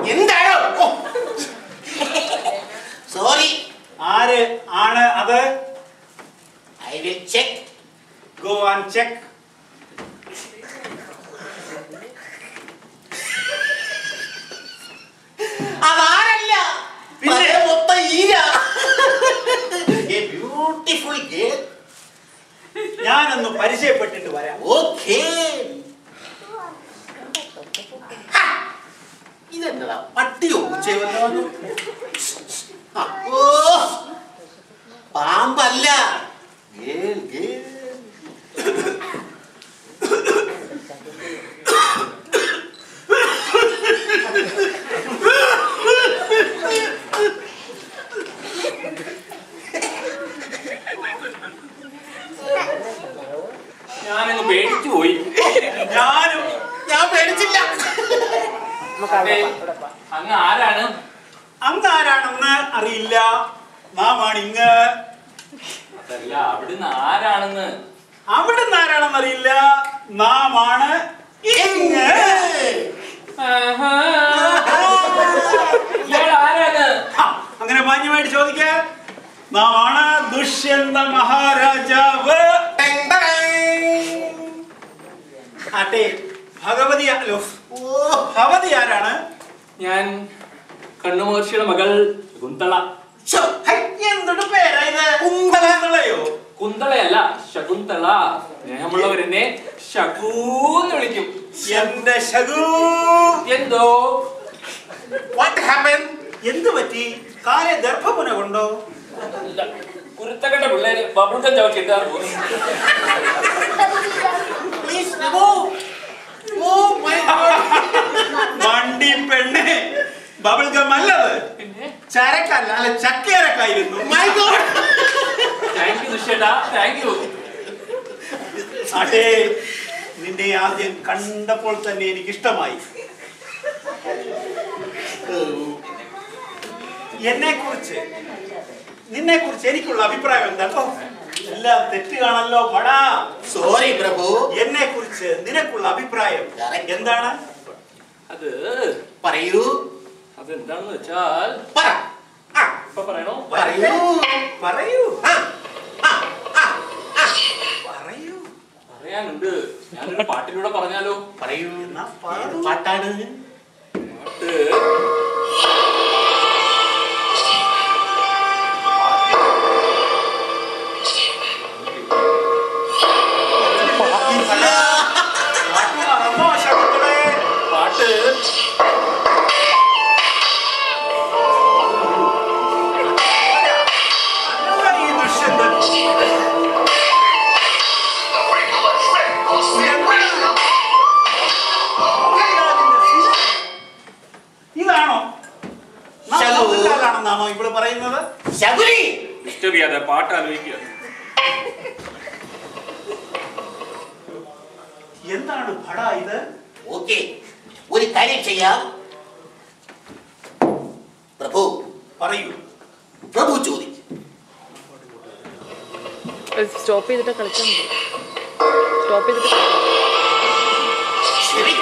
എന്താണോ സോറി ആര് ആണ് അത് I will check go and check അതാരല്ല പിന്നെ? പഴയ മൊത്തം ഈര ബ്യൂട്ടിഫുൾ ഗേൾ ഞാനൊന്ന് പരിചയപ്പെട്ടിട്ട് വരാം ഓക്കേ ഇതെന്നതാ പട്ടിയോ ഉച്ചയോ ഓ പാമ്പല്ല ഗേൾ ഗേൾ ഞാനങ്ങ് പേടിച്ചു പോയി ഞാനും ഞാൻ പേടിച്ചില്ല അതെ, അങ്ങ് ആരാണ് അങ്ങ് ആരാണെന്ന് അറിയില്ല നാം ആണ് ഇങ്ങ് അതല്ല അവിടുന്ന് ആരാണെന്ന് അവിടുന്ന് ആരാണെന്ന് അറിയില്ല നാം ആണ് ഇങ്ങ് ആഹാ. ഇയാൾ ആരാണ് ഹ, അങ്ങനെ മാന്യമായിട്ട് ചോദിക്ക നാം ആണ് ദുഷ്യന്ത മഹാരാജാവ് ടെങ് ടെങ്. ആട്ടെ ഭഗവതി അല്ലോ ഓ ഭഗവതി ആരാണ് ഞാൻ കണ്ണുമഹർഷിയുടെ മകൾ കുന്തള ശ്ശോ, ഹൈ, എന്തൊരു പേരാ ഇത് കുന്തളയോ കുന്തളയല്ല ശകുന്തള സ്നേഹമുള്ളവരെന്നെ ശകൂന്ന് വിളിക്കും എന്റെ ശകു എന്തോ വാട്ട് ഹാപ്പൻ എന്ത് പറ്റി കാലെ ദർഭമുന കൊണ്ടോ ഇല്ല, കുരുത്തക്കട്ട പിള്ളേര് ബബിൾക്കം ചവച്ചിട്ടാണ് പോകുന്നത് please remove oh my god വണ്ടി പെണ്ണെ ബബിൾ ഗം അല്ലത് പിന്നെ ചരക്കല്ല അല്ല ചക്കയരക്കായിരുന്നു മൈ ഗോഡ് താങ്ക് യു ദുഷ്യേട്ടാ താങ്ക് യു അതെ നിന്നെ ആദ്യം കണ്ടപ്പോൾ തന്നെ എനിക്ക് ഇഷ്ടമായി എന്നെ കുറിച്ച് നിന്നെ കുറിച്ച് എനിക്കുള്ള അഭിപ്രായം എന്താ എല്ലാം തെറ്റ് കാണല്ലോ പടാ സോറി പ്രഭു എന്നെ കുറിച്ച് നിനക്കുള്ള അഭിപ്രായം Correct. എന്താണ് അത് പറയൂ അതെന്താണെന്ന് വെച്ചാൽ പറ ആ, ഇപ്പൊ പറയണോ പറയൂ പറയൂ ആ, ആ, ആ, ആ. പറയൂ പറയാനുണ്ട് ഞാനൊരു പാട്ടിലൂടെ പറഞ്ഞാലോ പറയൂ എന്നാ ഏത് പാടൂ. പാട്ടാണ് പാട്ട് ഇല്ല. പാട്ട് മറന്നോ ശകുന്തളേ? പാട്ട് അല്ല ഈ ദുഷ്യന്തൻ. ഇതാണോ ശകു. ആണെന്നാണോ ഇവിടെ പറയുന്നത് ശബരി ഡിസ്റ്റർബ് ചെയ്യാതെ പാട്ട് ആലോചിക്കുക എന്താണ് ഭട ഇത് ഓക്കെ ഒരു കാര്യം ചെയ്യാം പ്രഭു പറയൂ പ്രഭു ചോദിച്ചു സ്റ്റോപ്പ് ചെയ്തിട്ട് കളിച്ചാൽ മതി സ്റ്റോപ്പ് ചെയ്തിട്ട് കളിക്കാം ക്ഷമിക്കണം